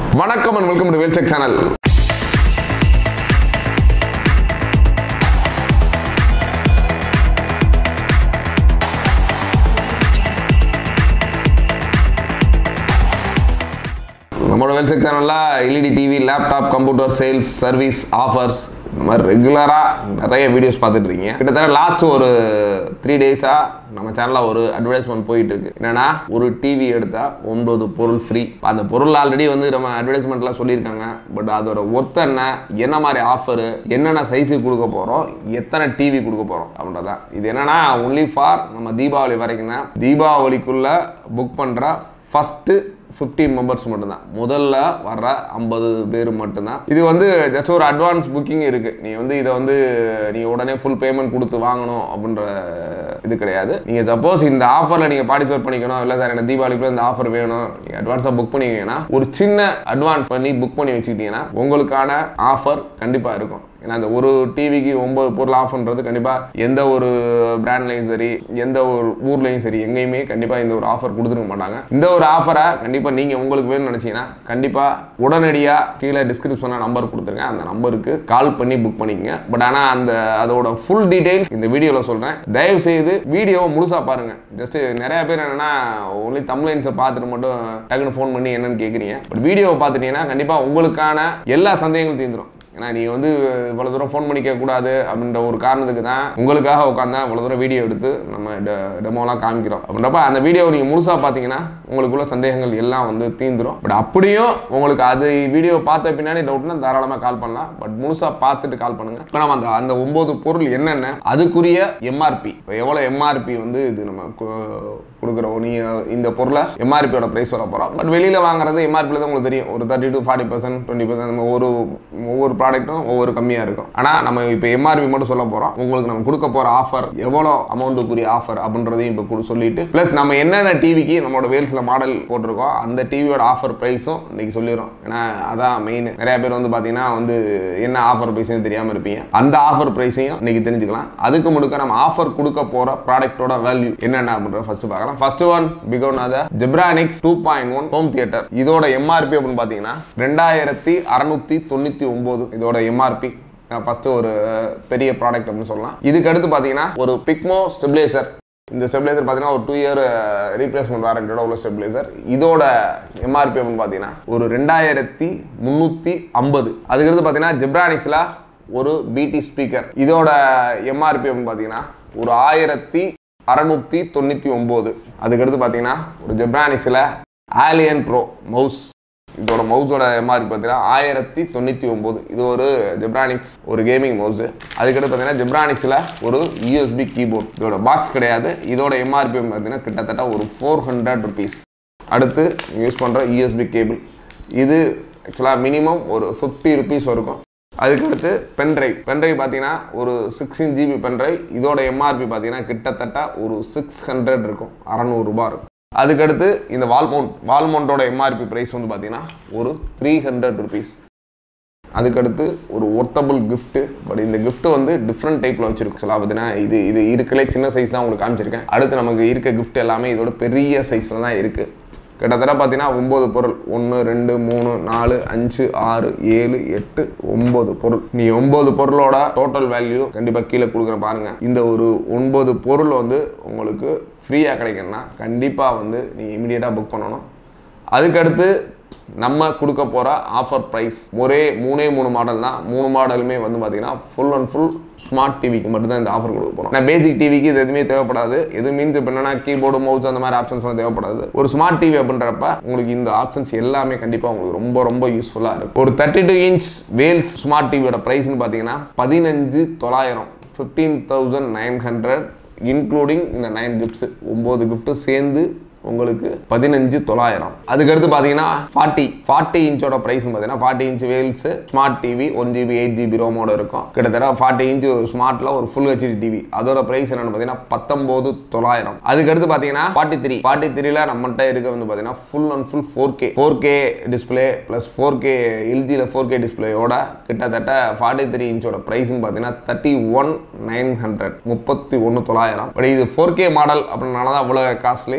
வணக்கம் and welcome to வேல்செக் channel நம்மளோட வெல்செக் சேனலில் LED TV laptop computer sales service offers இந்த மாதிரி ரெகுலராக நிறைய வீடியோஸ் பார்த்துட்டு இருக்கீங்க கிட்டத்தட்ட லாஸ்ட் ஒரு த்ரீ டேஸாக நம்ம சேனலில் ஒரு அட்வர்டைஸ்மெண்ட் போயிட்டு இருக்கு என்னன்னா ஒரு டிவி எடுத்தால் ஒன்பது பொருள் ஃப்ரீ அந்த பொருள் ஆல்ரெடி வந்து நம்ம அட்வர்டைஸ்மெண்ட்லாம் சொல்லியிருக்காங்க பட் அதோட ஒர்த் என்ன என்ன மாதிரி ஆஃபரு என்னென்ன சைஸுக்கு கொடுக்க போகிறோம் எத்தனை டிவி கொடுக்க போகிறோம் அப்படின்றதான் இது என்னன்னா ஒன்லி ஃபார் நம்ம தீபாவளி வரைக்கும் தான் தீபாவளிக்குள்ளே புக் பண்ணுற ஃபஸ்ட்டு ஃபிஃப்டீன் மெம்பர்ஸ் மட்டும்தான் முதல்ல வர்ற ஐம்பது பேர் மட்டும்தான் இது வந்து ஜஸ்ட் ஒரு அட்வான்ஸ் புக்கிங் இருக்குது நீங்கள் வந்து இதை வந்து நீங்கள் உடனே ஃபுல் பேமெண்ட் கொடுத்து வாங்கணும் அப்படின்ற இது கிடையாது நீங்கள் சப்போஸ் இந்த ஆஃபரில் நீங்கள் பார்ட்டிசிபேட் பண்ணிக்கணும் இல்லை சார் எனக்கு தீபாவளிக்குள்ள இந்த ஆஃபர் வேணும் நீங்கள் அட்வான்ஸாக புக் பண்ணிங்கன்னா ஒரு சின்ன அட்வான்ஸ் பண்ணி புக் பண்ணி வச்சுக்கிட்டீங்கன்னா உங்களுக்கான ஆஃபர் கண்டிப்பாக இருக்கும் ஏன்னா அந்த ஒரு டிவிக்கு ஒன்பது பொருள் ஆஃப்ன்றது கண்டிப்பாக எந்த ஒரு பிராண்ட்லையும் சரி எந்த ஒரு ஊர்லேயும் சரி எங்கேயுமே கண்டிப்பாக இந்த ஒரு ஆஃபர் கொடுத்துருக்க மாட்டாங்க இந்த ஒரு ஆஃபரை கண்டிப்பாக நீங்கள் உங்களுக்கு வேணும்னு நினச்சிங்கன்னா கண்டிப்பாக உடனடியாக கீழே டிஸ்கிரிப்ஷனில் நம்பர் கொடுத்துருங்க அந்த நம்பருக்கு கால் பண்ணி புக் பண்ணிக்கங்க பட் ஆனால் அந்த அதோட ஃபுல் டீடைல்ஸ் இந்த வீடியோவில் சொல்கிறேன் தயவு செய்து வீடியோவை முழுசாக பாருங்கள் ஜஸ்ட் நிறைய பேர் என்னென்னா ஒன்லி தமிழ்லைன்ஸை பார்த்துட்டு மட்டும் டக்குன்னு ஃபோன் பண்ணி என்னன்னு கேட்குறீங்க பட் வீடியோவை பார்த்துட்டீங்கன்னா கண்டிப்பாக உங்களுக்கான எல்லா சந்தேகங்களும் தீர்ந்துடும் ஏன்னா நீ வந்து இவ்வளோ தூரம் ஃபோன் பண்ணி கேட்கக்கூடாது அப்படின்ற ஒரு காரணத்துக்கு தான் உங்களுக்காக உட்காந்தா இவ்வளோ தூரம் வீடியோ எடுத்து நம்ம டெமோலாம் காமிக்கிறோம் அப்படின்றப்ப அந்த வீடியோவை நீங்கள் முழுசாக பார்த்தீங்கன்னா உங்களுக்குள்ள சந்தேகங்கள் எல்லாம் வந்து தீந்துரும் பட் அப்படியும் உங்களுக்கு அது வீடியோ பார்த்த பின்னாடி டவுட்னா தாராளமாக கால் பண்ணலாம் பட் முழுசாக பார்த்துட்டு கால் பண்ணுங்க இப்போ நம்ம அந்த அந்த ஒம்பது பொருள் என்னென்ன அதுக்குரிய எம்ஆர்பி இப்போ எவ்வளோ எம்ஆர்பி வந்து இது நம்ம கு- கொடுக்குறோம் நீங்கள் இந்த பொருளை எம்ஆர்பியோட ப்ரைஸ் வர போகிறோம் பட் வெளியில் வாங்குறது எம்ஆர்பியில் தான் உங்களுக்கு தெரியும் ஒரு thirty to forty percent twenty percent நம்ம ஒரு ஒவ்வொரு ப்ராடக்ட்டும் ஒவ்வொரு கம்மியாக இருக்கும் ஆனால் நம்ம இப்போ எம்ஆர்பி மட்டும் சொல்ல போகிறோம் உங்களுக்கு நம்ம கொடுக்க போகிற ஆஃபர் எவ்வளோ அமௌண்ட்டுக்குரிய ஆஃபர் அப்படின்றதையும் இப்போ கொடு சொல்லிட்டு ப்ளஸ் நம்ம என்னென்ன டிவிக்கு நம்மளோட வேல்ஸில் மாடல் போட்டிருக்கோம் அந்த டிவியோட ஆஃபர் ப்ரைஸும் இன்னைக்கு சொல்லிடுறோம் ஏன்னா அதான் மெயின் நிறைய பேர் வந்து பார்த்தீங்கன்னா வந்து என்ன ஆஃபர் ப்ரைஸ்னு தெரியாமல் இருப்பீங்க அந்த ஆஃபர் ப்ரைஸையும் இன்னைக்கு தெரிஞ்சுக்கலாம் அதுக்கு முழுக்க நம்ம ஆஃபர் கொடுக்க போகிற ப்ராடக்ட்டோட வேல்யூ என்னென்ன அப்படின்றத ஃபர்ஸ்ட் பார்க்கலாம் ஃபர்ஸ்ட் ஒன் பிகோன் அத Zebronics two point one home theatre இதோட எம்ஆர்பி அப்படின்னு பார்த்தீங்கன்னா ரெண்டாயிரத்தி அறநூற்றி தொண்ணூற்றி ஒம்பது இதோட எம்ஆர்பி ஃபர்ஸ்ட் ஒரு பெரிய ப்ராடக்ட் அப்படின்னு சொல்லலாம் இதுக்கு அடுத்து பார்த்தீங்கன்னா ஒரு பிக்மோ ஸ்டெபிலைசர் இந்த ஸ்டெபிலைசர் பார்த்தீங்கன்னா ஒரு டூ இயர் ரீப்ளேஸ்மெண்ட் வாரண்டியோட உள்ள ஸ்டெபிலைசர் இதோட எம்ஆர்பி அப்படின்னு பார்த்தீங்கன்னா ஒரு ரெண்டாயிரத்தி முந்நூற்றி ஐம்பது அதுக்கடுத்து பார்த்தீங்கன்னா ஜெப்ரானிக்ஸில் ஒரு பிடி ஸ்பீக்கர் இதோட எம்ஆர்பி அப்படின்னு பார்த்தீங்கன்னா ஒரு ஆயிரத்தி அறநூற்றி தொண்ணூற்றி ஒம்பது அதுக்கடுத்து பார்த்தீங்கன்னா ஒரு ஜெப்ரானிக்ஸில் ஆலியன் ப்ரோ மவுஸ் இதோட மவுஸோட எம்ஆர்பி பார்த்தீங்கன்னா ஆயிரத்தி தொண்ணூற்றி ஒம்பது இது ஒரு ஜெப்ரானிக்ஸ் ஒரு கேமிங் மவுஸு அதுக்கடுத்து பார்த்தீங்கன்னா ஜெப்ரானிக்ஸில் ஒரு யூஎஸ்பி கீபோர்ட் இதோட பாக்ஸ் கிடையாது இதோட எம்ஆர்பி பார்த்தீங்கன்னா கிட்டத்தட்ட ஒரு ஃபோர் ஹண்ட்ரட் ருபீஸ் அடுத்து யூஸ் பண்ணுற யூஎஸ்பி கேபிள் இது ஆக்சுவலாக மினிமம் ஒரு ஃபிஃப்டி ருபீஸ் இருக்கும் அதுக்கடுத்து பென்ட்ரைவ் பென்ட்ரைவ் பார்த்தீங்கன்னா ஒரு சிக்ஸ்டீன் ஜிபி பென்ட்ரைவ் இதோட எம்ஆர்பி பார்த்தீங்கன்னா கிட்டத்தட்ட ஒரு சிக்ஸ் ஹண்ட்ரட் இருக்கும் அறநூறுபா இருக்கும் அதுக்கடுத்து இந்த வால் மவுண்ட் வால் மவுண்டோட எம்ஆர்பி ப்ரைஸ் வந்து பார்த்தீங்கன்னா ஒரு த்ரீ ஹண்ட்ரட் ருபீஸ் அதுக்கடுத்து ஒரு ஒர்த்தபிள் gift பட் இந்த gift வந்து டிஃப்ரெண்ட் டைப்பில் வச்சிருக்கு சொல்ல பார்த்தீங்கன்னா இது இது இருக்கலே சின்ன சைஸ் தான் உங்களுக்கு காமிச்சிருக்கேன் அடுத்து நமக்கு இருக்க gift எல்லாமே இதோட பெரிய சைஸில் தான் இருக்குது கிட்டத்தட்ட பார்த்தீங்கன்னா ஒம்பது பொருள் ஒன்று ரெண்டு மூணு நாலு அஞ்சு ஆறு ஏழு எட்டு ஒம்பது பொருள் நீ ஒம்பது பொருளோட டோட்டல் வேல்யூ கண்டிப்பாக கீழே கொடுக்குறேன் பாருங்கள் இந்த ஒரு ஒன்பது பொருள் வந்து உங்களுக்கு ஃப்ரீயாக கிடைக்கணும்னா கண்டிப்பாக வந்து நீங்கள் இமீடியட்டாக புக் பண்ணணும் அதுக்கடுத்து நம்ம கொடுக்க போகிற ஆஃபர் ப்ரைஸ் ஒரே மூணே மூணு மாடல் தான் மூணு மாடலுமே வந்து பார்த்தீங்கன்னா ஃபுல் அண்ட் ஃபுல் ஸ்மார்ட் டிவிக்கு மட்டும்தான் இந்த ஆஃபர் கொடுக்க போகிறோம் நான் பேசிக் டிவிக்கு இது எதுவுமே தேவைப்படாது எது மீன்ஸ் இப்போ என்னன்னா கீபோர்டு மவுஸ் அந்த மாதிரி ஆப்ஷன்ஸ்லாம் தேவைப்படாது ஒரு ஸ்மார்ட் டிவி அப்படின்றப்ப உங்களுக்கு இந்த ஆப்ஷன்ஸ் எல்லாமே கண்டிப்பாக உங்களுக்கு ரொம்ப ரொம்ப யூஸ்ஃபுல்லாக இருக்கும் ஒரு தேர்ட்டி டூ இன்ச் வேல்ஸ் ஸ்மார்ட் டிவியோட ப்ரைஸ்னு பார்த்தீங்கன்னா பதினஞ்சு தொள்ளாயிரம் fifteen thousand nine hundred including இந்த நைன் கிஃப்ட்ஸ் ஒம்பது கிஃப்ட்டு சேர்ந்து உங்களுக்கு பதினஞ்சு தொள்ளாயிரம் அதுக்கடுத்து பார்த்தீங்கன்னா ஃபார்ட்டி ஃபார்ட்டி இன்ச்சோட ப்ரைஸ் பார்த்தீங்கன்னா ஃபார்ட்டி இன்ச் வேல்ஸ் smart TV one GB eight GB ரோமோட இருக்கும் கிட்டத்தட்ட ஃபார்ட்டி இன்ச் ஸ்மார்ட்டில் ஒரு ஃபுல் ஹெச்டி டிவி அதோட ப்ரைஸ் என்னன்னு பார்த்தீங்கன்னா பத்தொம்போது தொள்ளாயிரம் அதுக்கடுத்து பார்த்தீங்கன்னா ஃபார்ட்டி த்ரீ ஃபார்ட்டி த்ரீல நம்மகிட்ட இருக்க வந்து பார்த்தீங்கன்னா full and full four K four K display plus four K எல்ஜியில் ஃபோர் கே டிஸ்பிளேயோட கிட்டத்தட்ட ஃபார்ட்டி த்ரீ இன்ச்சோட ப்ரைஸ்னு பார்த்தீங்கன்னா தேர்ட்டி ஒன் நைன் ஹண்ட்ரட் முப்பத்தி ஒன்று தொள்ளாயிரம் பட் இது ஃபோர் கே மாடல் அப்படின்னால தான் இவ்வளோ காஸ்ட்லி பட்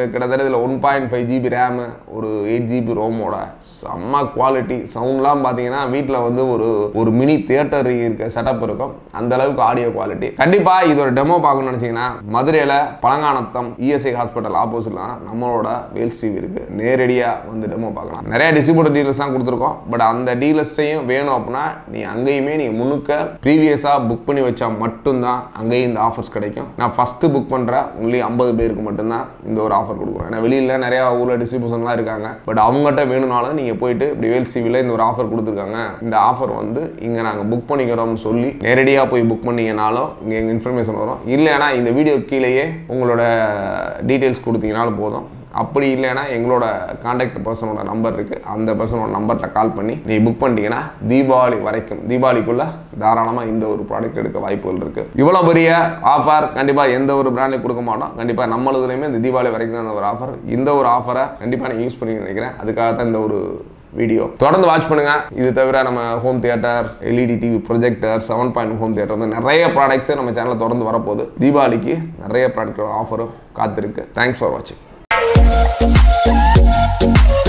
கிட்டத்தட்ட இதில் one point five GB RAM ஒரு எயிட் ஜிபி ரோமோட செம்ம குவாலிட்டி சவுண்ட்லாம் பார்த்தீங்கன்னா வீட்டில் வந்து ஒரு ஒரு மினி தியேட்டர் இருக்க செட்டப் இருக்கும் அந்த அளவுக்கு ஆடியோ குவாலிட்டி கண்டிப்பாக இதோட டெமோ பார்க்கணும்னு நினச்சிங்கன்னா மதுரையில் பழங்கானத்தம் இஎஸ்ஐ ஹாஸ்பிட்டல் ஆப்போசிட்ல தான் நம்மளோட வேல்ஸ் டிவி இருக்கு நேரடியாக வந்து டெமோ பார்க்கலாம் நிறைய டிஸ்ட்ரிபியூட்டர் டீலர்ஸ் தான் கொடுத்துருக்கோம் பட் அந்த டீலர்ஸ்டையும் வேணும் அப்படின்னா நீ அங்கேயுமே நீ முன்னுக்க ப்ரீவியஸாக புக் பண்ணி வச்சா மட்டும்தான் அங்கேயும் இந்த ஆஃபர்ஸ் கிடைக்கும் நான் ஃபஸ்ட்டு புக் பண்ணுற ஒன்லி ஐம்பது பேருக்கு மட்டும்தான் இந்த ஒரு ஆஃபர் கொடுக்குறோம் ஏன்னா வெளியில் நிறையா ஊரில் டிஸ்ட்ரிபியூஷன்லாம் இருக்காங்க பட் அவங்ககிட்ட வேணும்னாலும் நீங்கள் போயிட்டு இப்படி வேல் சிவியில் இந்த ஒரு ஆஃபர் கொடுத்துருக்காங்க இந்த ஆஃபர் வந்து இங்கே நாங்கள் புக் பண்ணிக்கிறோம்னு சொல்லி நேரடியாக போய் புக் பண்ணீங்கனாலும் இங்கே எங்கள் இன்ஃபர்மேஷன் வரும் இல்லைனா இந்த வீடியோ கீழேயே உங்களோட டீட்டெயில்ஸ் கொடுத்தீங்கனாலும் போதும் அப்படி இல்லைன்னா எங்களோட காண்டாக்ட் பர்சனோட நம்பர் இருக்குது அந்த பர்சனோட நம்பர்கிட்ட கால் பண்ணி நீ புக் பண்ணிட்டீங்கன்னா தீபாவளி வரைக்கும் தீபாவளிக்குள்ளே தாராளமாக இந்த ஒரு ப்ராடக்ட் எடுக்க வாய்ப்புகள் இருக்குது இவ்வளோ பெரிய ஆஃபர் கண்டிப்பாக எந்த ஒரு பிராண்டுக்கு கொடுக்க மாட்டோம் கண்டிப்பாக நம்மளதுலையுமே இந்த தீபாவளி வரைக்கும் தான் இந்த ஒரு ஆஃபர் இந்த ஒரு ஆஃபரை கண்டிப்பாக நீங்கள் யூஸ் பண்ணி நினைக்கிறேன் அதுக்காக தான் இந்த ஒரு வீடியோ தொடர்ந்து வாட்ச் பண்ணுங்க இது தவிர நம்ம home theatre LED TV projector seven point home theatre வந்து நிறைய ப்ராடக்ட்ஸ் நம்ம சேனலில் தொடர்ந்து வரப்போகுது தீபாவளிக்கு நிறைய ப்ராடக்ட் ஆஃபரும் காத்திருக்கு தேங்க்ஸ் ஃபார் வாட்சிங்